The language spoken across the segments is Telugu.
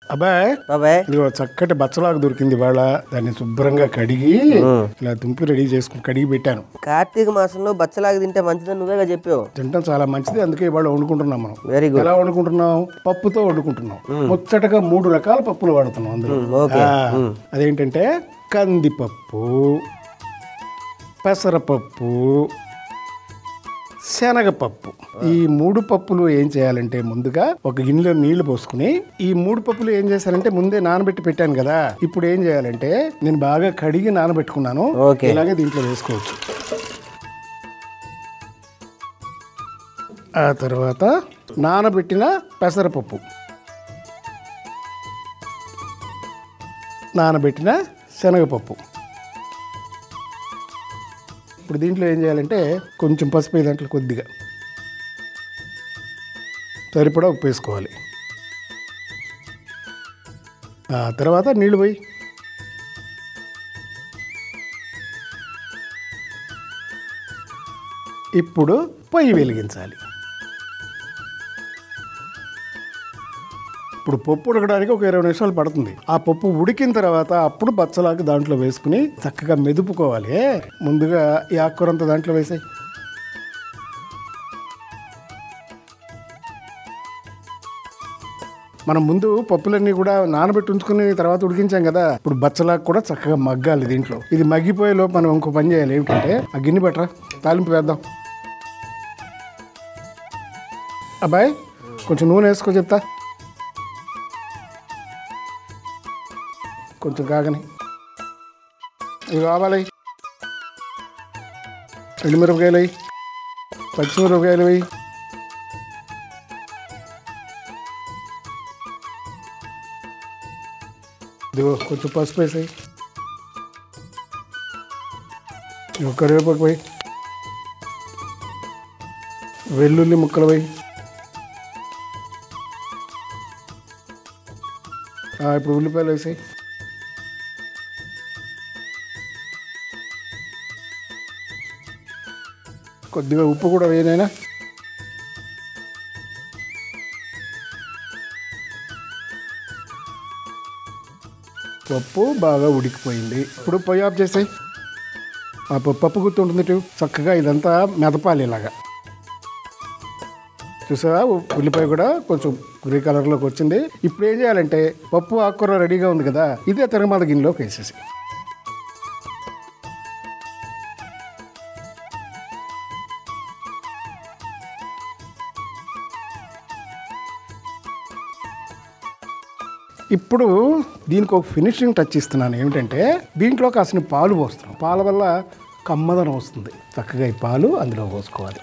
అబ్బాయ్ బాబాయ్ ఇదిగో చక్కటి బచ్చలాకు దొరికింది ఇవాళ దాన్ని శుభ్రంగా కడిగి ఇలా తుంపి రెడీ చేసుకుని కడిగి పెట్టాను కార్తీక మాసంలో బచ్చలాగా తింటే మంచిదని నువ్వేగా చెప్పావు తింటాం చాలా మంచిది అందుకే ఇవాళ వండుకుంటున్నాం మనం వెరీ గుడ్ ఎలా వండుకుంటున్నాం పప్పుతో వండుకుంటున్నాం ముచ్చటగా మూడు రకాల పప్పులు వాడుతున్నాం అందులో ఓకే. ఆ, అదేంటంటే కందిపప్పు పెసరపప్పు శనగపప్పు ఈ మూడు పప్పులు ఏం చేయాలంటే ముందుగా ఒక గిన్నెలో నీళ్లు పోసుకుని ఈ మూడు పప్పులు ఏం చేశానంటే ముందే నానబెట్టి పెట్టాను కదా ఇప్పుడు ఏం చేయాలంటే నేను బాగా కడిగి నానబెట్టుకున్నాను ఓకే. ఇలాగే దీంట్లో వేసుకోవచ్చు ఆ తర్వాత నానబెట్టిన పెసరపప్పు నానబెట్టిన శనగపప్పు ఇప్పుడు దీంట్లో ఏం చేయాలంటే కొంచెం పసుపు ఈ దాంట్లో కొద్దిగా సరిపడా ఉప్పు వేసుకోవాలి ఆ తర్వాత నీళ్ళు పోయి ఇప్పుడు పొయ్యి వెలిగించాలి ఇప్పుడు పప్పు ఉడకడానికి ఒక ఇరవై నిమిషాలు పడుతుంది ఆ పప్పు ఉడికిన తర్వాత అప్పుడు బచ్చలాకు దాంట్లో వేసుకుని చక్కగా మెదుపుకోవాలి ఏ, ముందుగా ఈ ఆకుకూరంతా దాంట్లో వేసాయి మనం ముందు పప్పులన్నీ కూడా నానబెట్టి ఉంచుకుని తర్వాత ఉడికించాం కదా ఇప్పుడు బచ్చలాకు కూడా చక్కగా మగ్గాలి దీంట్లో ఇది మగ్గిపోయే లోపు మనం ఇంకో పని చేయాలి ఏమిటంటే ఆ గిన్నె పెట్టరా తాలింపు వేద్దాం అబ్బాయి కొంచెం నూనె వేసుకో చెప్తా కొంచెం కాగని ఇవి కావాలి ఎండుమిరపకాయలు అవి పచ్చిమిరపకాయలు అవి ఇదిగో కొంచెం పసుపు వేసాయి ఇదిగో కరివేపాకు పోయి వెల్లుల్లి ముక్కలు పోయి ఇప్పుడు ఉల్లిపాయలు వేసాయి కొద్దిగా ఉప్పు కూడా వేయనైనా పప్పు బాగా ఉడికిపోయింది ఇప్పుడు పొయ్యి ఆఫ్ చేసాయి ఆ పప్పు పప్పు గుర్తు ఉంటుంది ఇటు. చక్కగా ఇదంతా మెదపాలి ఇలాగా చూసావా ఉ- ఉల్లిపాయ కూడా కొంచెం గ్రే కలర్లోకి వచ్చింది ఇప్పుడు ఏం చేయాలంటే పప్పు ఆకుకూర రెడీగా ఉంది కదా ఇదే తిరగమాల గిన్నెలోకి వేసేసి ఇప్పుడు దీనికి ఒక ఫినిషింగ్ టచ్ ఇస్తున్నాను ఏమిటంటే దీంట్లో కాసిన పాలు పోస్తున్నాం పాల వల్ల కమ్మదనం వస్తుంది చక్కగా ఈ పాలు అందులో పోసుకోవాలి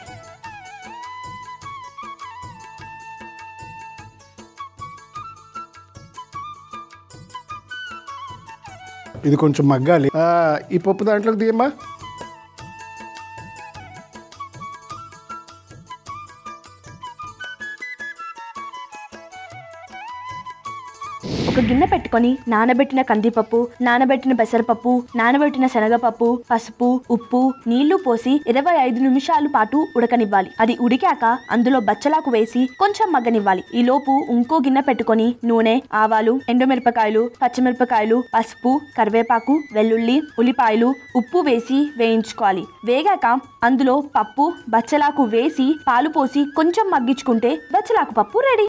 ఇది కొంచెం మగ్గాలి ఆ, ఈ పప్పు దాంట్లోకి తీయమ్మా ఒక గిన్నె పెట్టుకొని నానబెట్టిన కందిపప్పు నానబెట్టిన పెసరపప్పు నానబెట్టిన శనగపప్పు పసుపు ఉప్పు నీళ్లు పోసి ఇరవై ఐదు నిమిషాలు పాటు ఉడకనివ్వాలి అది ఉడికాక అందులో బచ్చలాకు వేసి కొంచెం మగ్గనివ్వాలి ఈ లోపు ఇంకో గిన్నె పెట్టుకొని నూనె ఆవాలు ఎండుమిరపకాయలు పచ్చిమిరపకాయలు పసుపు కరివేపాకు వెల్లుల్లి ఉల్లిపాయలు ఉప్పు వేసి వేయించుకోవాలి వేగాక అందులో పప్పు బచ్చలాకు వేసి పాలు పోసి కొంచెం మగ్గించుకుంటే బచ్చలాకు పప్పు రెడీ